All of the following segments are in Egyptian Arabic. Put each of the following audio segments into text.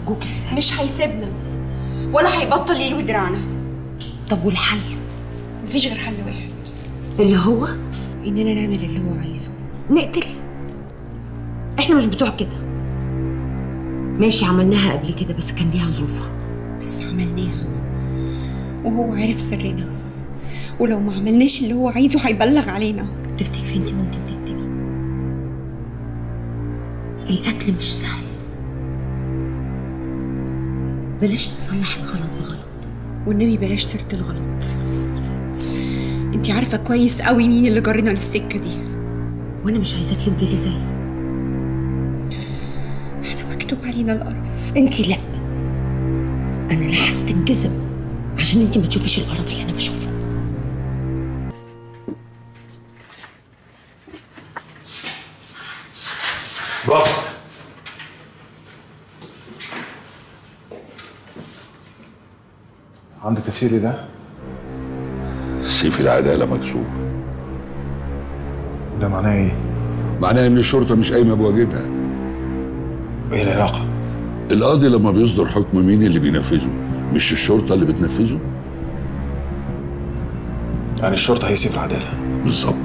ارجوك يا رفاعي مش هيسيبنا ولا هيبطل يلوي دراعنا طب والحل مفيش غير حل واحد اللي هو اننا نعمل اللي هو عايزه نقتل احنا مش بتوع كده ماشي عملناها قبل كده بس كان ليها ظروفها بس عملناها وهو عارف سرنا ولو ما عملناش اللي هو عايزه هيبلغ علينا تفتكري انت ممكن تقتلي القتل مش سهل بلاش نصلح الغلط بغلط والنبي بلاش سيرة الغلط انت عارفة كويس قوي مين اللي جرنا للسكة دي وانا مش عايزاكي تضيعي زيي احنا مكتوب علينا القرف انت لا انا لا هستنجذب عشان انت ما تشوفيش القرف اللي انا بشوفه بابا عندك تفسير لده؟ سيف العدالة مكسور ده معناه ايه؟ معناه ان الشرطة مش قايمة بواجبها ايه العلاقة؟ القاضي لما بيصدر حكم مين اللي بينفذه مش الشرطة اللي بتنفذه يعني الشرطة هي سيف العدالة بالظبط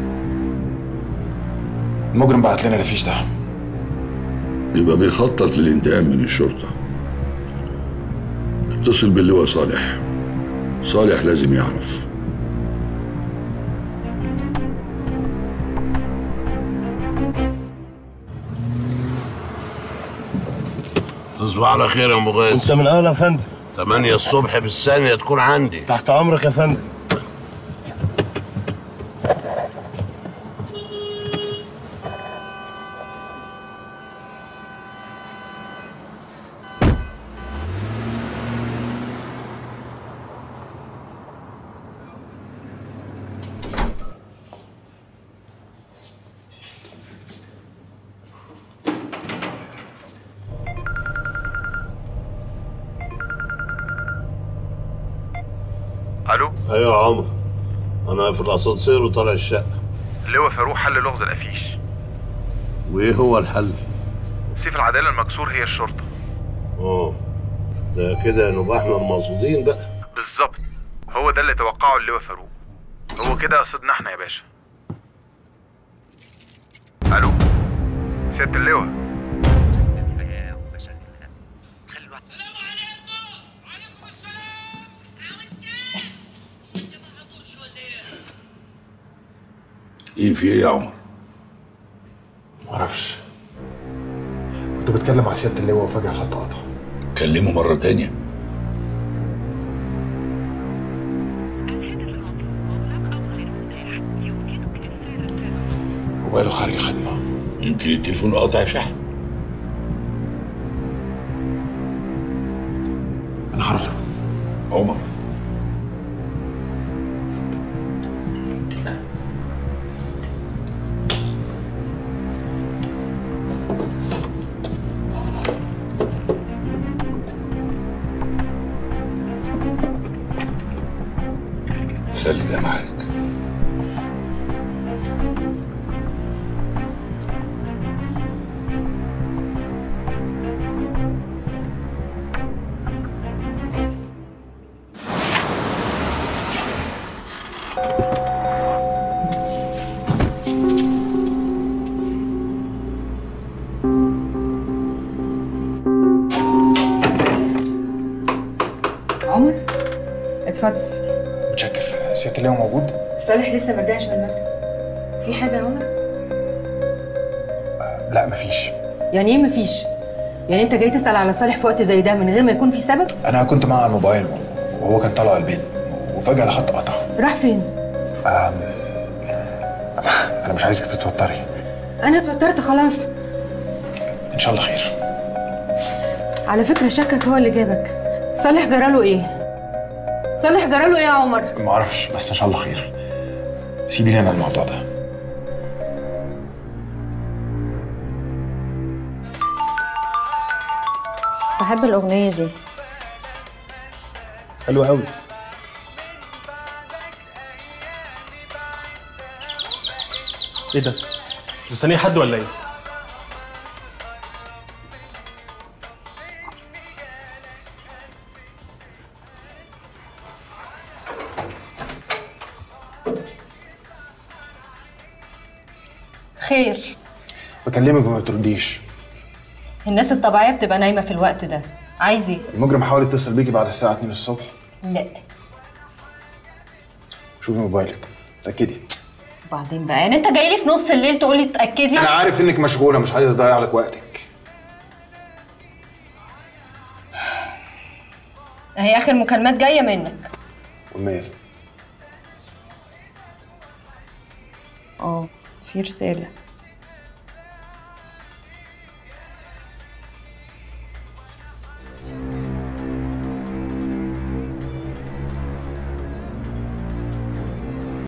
المجرم بعت لنا الافيش ده يبقى بيخطط للانتقام من الشرطة اتصل باللواء صالح صالح لازم يعرف تصبح على خير يا ام غاز انت من اهلا يا فندم 8 الصبح بالثانية تكون عندي تحت امرك يا فندم الو ايوه يا عمر انا في الاسانسير وطالع الشقة لواء فاروق حل لغز الافيش وايه هو الحل؟ سيف العداله المكسور هي الشرطه اه ده كده نبقى احنا المقصودين بقى بالظبط هو ده اللي توقعه اللواء فاروق هو كده قصدنا احنا يا باشا الو سياده اللواء ايه في ايه يا عمر معرفش كنت بتكلم مع سيادة اللواء وفجأة الخط قطع كلمه مرة تانية موبايله خارج الخدمة يمكن التليفون قاطع شحن أنا هروح له عمر خلي ده معاك عمر اتفضل متشكر سيادة اللواء موجود؟ صالح لسه ما رجعش من المكتب في حاجه يا عمر لا مفيش يعني ايه مفيش يعني انت جاي تسال على صالح في وقت زي ده من غير ما يكون في سبب أنا كنت معاه على الموبايل وهو كان طالع البيت وفجأة الخط قطع راح فين أنا مش عايزك تتوتري انا اتوترت خلاص إن شاء الله خير على فكره شكك هو اللي جابك صالح جراله ايه صالح جراله ايه يا عمر معرفش بس إن شاء الله خير سيبي لي أنا الموضوع ده بحب الأغنية دي حلو قوي ايه ده؟ مستني حد ولا ايه؟ خير بكلمك وما بترديش الناس الطبيعيه بتبقى نايمه في الوقت ده عايز ايه المجرم حاول يتصل بيكي بعد الساعه 2 الصبح لا شوفي موبايلك تاكدي وبعدين بقى يعني انت جاي لي في نص الليل تقول لي اتاكدي انا عارف انك مشغوله مش عايز اضيع لك وقتك اهي اخر مكالمات جايه منك والمال اه في رساله